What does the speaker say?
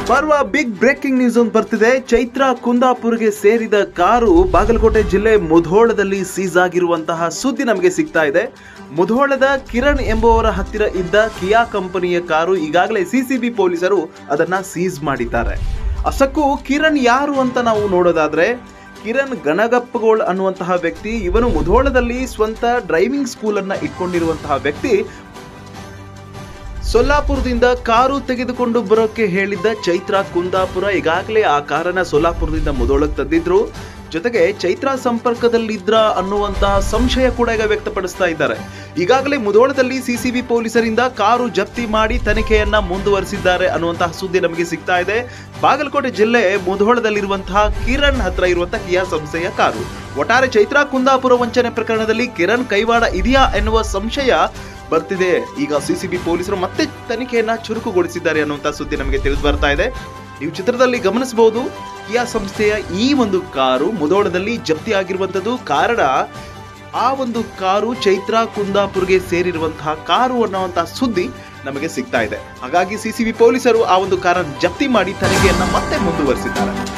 ಪರ್ವ big breaking news ಒಂದು ಬರ್ತಿದೆ ಚೈತ್ರ ಕುಂದಾಪುರ್ಗೆ ಸೇರಿದ ಕಾರು ಬಾಗಲಕೋಟೆ ಜಿಲ್ಲೆ ಮುಧೋಳದಲ್ಲಿ ಸೀಸ್ ಆಗಿರುವಂತಹ ಸುದ್ದಿ ನಮಗೆ ಸಿಗ್ತಾ ಇದೆ ಮುಧೋಳದ ಕಿರಣ್ ಎಂಬುವವರ ಹತ್ತಿರ ಇದ್ದ ಕಿಯಾ ಕಂಪನಿಯ ಕಾರು ಈಗಾಗಲೇ ಸಿಸಿಬಿ ಪೊಲೀಸರು ಅದನ್ನ ಸೀಸ್ ಮಾಡಿದ್ದಾರೆ ಅಷ್ಟಕ್ಕೂ ಕಿರಣ್ ಯಾರು ಅಂತ ನಾವು ನೋಡೋದಾದ್ರೆ ಕಿರಣ್ ಗಣಗಪ್ಪಗೋಳ್ ಅನ್ನುವಂತಹ ವ್ಯಕ್ತಿ ಇವನು ಮುಧೋಳದಲ್ಲಿ ಸ್ವಂತ ಡ್ರೈವಿಂಗ್ ಸ್ಕೂಲ್ ಅನ್ನ ಇಟ್ಕೊಂಡಿರುವಂತಹ ವ್ಯಕ್ತಿ ಸೊಲ್ಲಾಪುರದಿಂದ ಕಾರು ತೆಗೆದುಕೊಂಡು ಬರೋಕೆ ಹೇಳಿದ್ದ ಚೈತ್ರ ಕುಂದಾಪುರ ಈಗಾಗಲೇ ಆ ಕಾರನ್ನ ಸೊಲ್ಲಾಪುರದಿಂದ ಮುದೋಳಕ್ಕೆ ತಂದಿದ್ರು ಜೊತೆಗೆ ಚೈತ್ರ ಸಂಪರ್ಕದಲ್ಲಿದ್ರ ಅನ್ನುವಂತಹ ಸಂಶಯ ಕೂಡ ಈಗ ವ್ಯಕ್ತಪಡಿಸ್ತಾ ಇದ್ದಾರೆ ಈಗಾಗಲೇ ಮುದೋಳದಲ್ಲಿ ಸಿಸಿಬಿ ಪೊಲೀಸರಿಂದ ಕಾರು ಜಪ್ತಿ ಮಾಡಿ ತನಿಖೆಯನ್ನ ಮುಂದುವರಿಸಿದ್ದಾರೆ ಅನ್ನುವಂತಹ ಸುದ್ದಿ ನಮಗೆ ಸಿಗ್ತಾ ಇದೆ ಬಾಗಲಕೋಟೆ ಜಿಲ್ಲೆ ಮುಧೋಳದಲ್ಲಿರುವಂತಹ ಕಿರಣ್ ಹತ್ರ ಇರುವಂತಹ ಕಿಯಾ ಸಂಸ್ಥೆಯ ಕಾರು ಒಟ್ಟಾರೆ ಚೈತ್ರ ಕುಂದಾಪುರ ವಂಚನೆ ಪ್ರಕರಣದಲ್ಲಿ ಕಿರಣ್ ಕೈವಾಡ ಇದೆಯಾ ಎನ್ನುವ ಸಂಶಯ ಬರ್ತಿದೆ ಈಗ ಸಿಸಿಬಿ ಪೊಲೀಸರು ಮತ್ತೆ ತನಿಖೆಯನ್ನ ಚುರುಕುಗೊಳಿಸಿದ್ದಾರೆ ಅನ್ನುವಂತ ಸುದ್ದಿ ನಮಗೆ ತಿಳಿದು ಬರ್ತಾ ಇದೆ ನೀವು ಚಿತ್ರದಲ್ಲಿ ಗಮನಿಸಬಹುದು ಕಿಯಾ ಸಂಸ್ಥೆಯ ಈ ಒಂದು ಕಾರು ಮುದೋಳದಲ್ಲಿ ಜಪ್ತಿ ಆಗಿರುವಂತದ್ದು ಕಾರಣ ಆ ಒಂದು ಕಾರು ಚೈತ್ರ ಕುಂದಾಪುರ್ಗೆ ಸೇರಿರುವಂತಹ ಕಾರು ಅನ್ನುವಂತಹ ಸುದ್ದಿ ನಮಗೆ ಸಿಗ್ತಾ ಇದೆ ಹಾಗಾಗಿ ಸಿಸಿಬಿ ಪೊಲೀಸರು ಆ ಒಂದು ಕಾರನ್ನು ಜಪ್ತಿ ಮಾಡಿ ತನಿಖೆಯನ್ನ ಮತ್ತೆ ಮುಂದುವರಿಸಿದ್ದಾರೆ